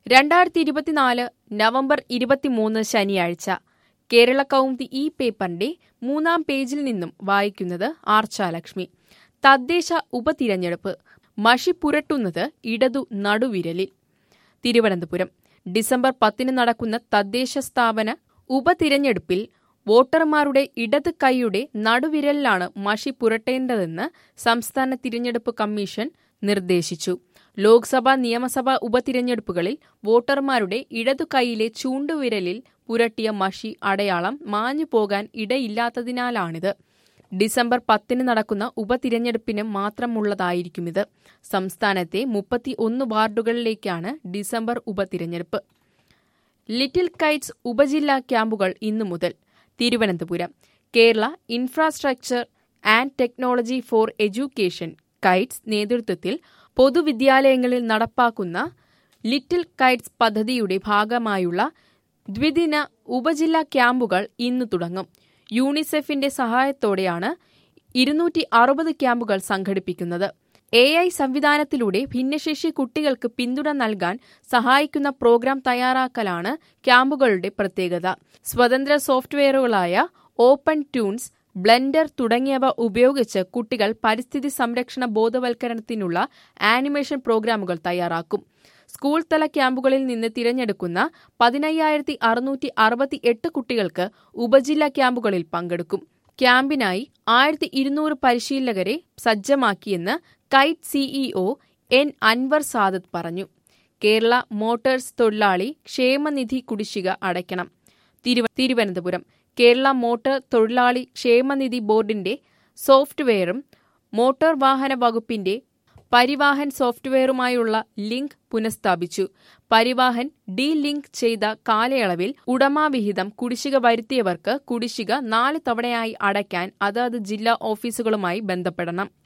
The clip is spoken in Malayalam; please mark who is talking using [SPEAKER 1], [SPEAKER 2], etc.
[SPEAKER 1] രണ്ടായിരത്തി ഇരുപത്തിനാല് നവംബർ ഇരുപത്തിമൂന്ന് ശനിയാഴ്ച കേരള കൗമുദി ഈ പേപ്പറിന്റെ മൂന്നാം പേജിൽ നിന്നും വായിക്കുന്നത് ആർച്ചാലക്ഷ്മി തദ്ദേശ ഉപതിരഞ്ഞെടുപ്പ് മഷി പുരട്ടുന്നത് ഇടതു നടുവിരലിൽ തിരുവനന്തപുരം ഡിസംബർ പത്തിന് നടക്കുന്ന തദ്ദേശ സ്ഥാപന ഉപതിരഞ്ഞെടുപ്പിൽ വോട്ടർമാരുടെ ഇടത് കൈയുടെ നടുവിരലിലാണ് മഷി പുരട്ടേണ്ടതെന്ന് സംസ്ഥാന തിരഞ്ഞെടുപ്പ് കമ്മീഷൻ നിർദ്ദേശിച്ചു ലോക്സഭാ നിയമസഭാ ഉപതിരഞ്ഞെടുപ്പുകളിൽ വോട്ടർമാരുടെ ഇടതു കൈയിലെ ചൂണ്ടുവിരലിൽ പുരട്ടിയ മഷി അടയാളം മാഞ്ഞു പോകാൻ ഇടയില്ലാത്തതിനാലാണിത് ഡിസംബർ പത്തിന് നടക്കുന്ന ഉപതിരഞ്ഞെടുപ്പിന് മാത്രമുള്ളതായിരിക്കുമിത് സംസ്ഥാനത്തെ മുപ്പത്തി ഒന്ന് വാർഡുകളിലേക്കാണ് ഡിസംബർ ഉപതിരഞ്ഞെടുപ്പ് ലിറ്റിൽ കൈറ്റ്സ് ഉപജില്ലാ ക്യാമ്പുകൾ ഇന്നു മുതൽ Thiruvananthapuram Kerala infrastructure and technology for education kites നേതൃത്വത്തിൽ പൊതുവിദ്യാലയങ്ങളിൽ നടപ്പാക്കുന്ന ലിറ്റിൽ കൈറ്റ്സ് പദ്ധതിയുടെ ഭാഗമായുള്ള ദ്വിദിന ഉപജില്ലാ ക്യാമ്പുകൾ ഇന്ന് തുടങ്ങും യൂണിസെഫിന്റെ സഹായത്തോടെയാണ് ഇരുന്നൂറ്റി അറുപത് ക്യാമ്പുകൾ സംഘടിപ്പിക്കുന്നത് എ ഐ സംവിധാനത്തിലൂടെ ഭിന്നശേഷി കുട്ടികൾക്ക് പിന്തുണ നൽകാൻ സഹായിക്കുന്ന പ്രോഗ്രാം തയ്യാറാക്കലാണ് ക്യാമ്പുകളുടെ പ്രത്യേകത സ്വതന്ത്ര സോഫ്റ്റ്വെയറുകളായ ഓപ്പൺ ട്യൂൺസ് ബ്ലെൻഡർ തുടങ്ങിയവ ഉപയോഗിച്ച് കുട്ടികൾ പരിസ്ഥിതി സംരക്ഷണ ബോധവൽക്കരണത്തിനുള്ള ആനിമേഷൻ പ്രോഗ്രാമുകൾ തയ്യാറാക്കും സ്കൂൾ തല ക്യാമ്പുകളിൽ നിന്ന് തിരഞ്ഞെടുക്കുന്ന പതിനയ്യായിരത്തി അറുന്നൂറ്റി അറുപത്തി എട്ട് കുട്ടികൾക്ക് ഉപജില്ലാ ക്യാമ്പുകളിൽ പങ്കെടുക്കും ക്യാമ്പിനായി ആയിരത്തി ഇരുന്നൂറ് പരിശീലകരെ സജ്ജമാക്കിയെന്ന് KITE CEO N Anwar Sadath പറഞ്ഞു കേരള മോട്ടോഴ്സ് തൊഴിലാളി ക്ഷേമനിധി കുടിശ്ശിക അടയ്ക്കണം തിരുവനന്തപുരം കേരള മോട്ടോർ തൊഴിലാളി ക്ഷേമനിധി ബോർഡിന്റെ സോഫ്റ്റ്വെയറും മോട്ടോർ വാഹന വകുപ്പിന്റെ പരിവാഹൻ സോഫ്റ്റ്വെയറുമായുള്ള ലിങ്ക് പുനഃസ്ഥാപിച്ചു പരിവാഹൻ ഡി ലിങ്ക് ചെയ്ത കാലയളവിൽ ഉടമാവിഹിതം കുടിശ്ശിക വരുത്തിയവർക്ക് കുടിശ്ശിക നാല് തവണയായി അടയ്ക്കാൻ അതത് ജില്ലാ ഓഫീസുകളുമായി ബന്ധപ്പെടണം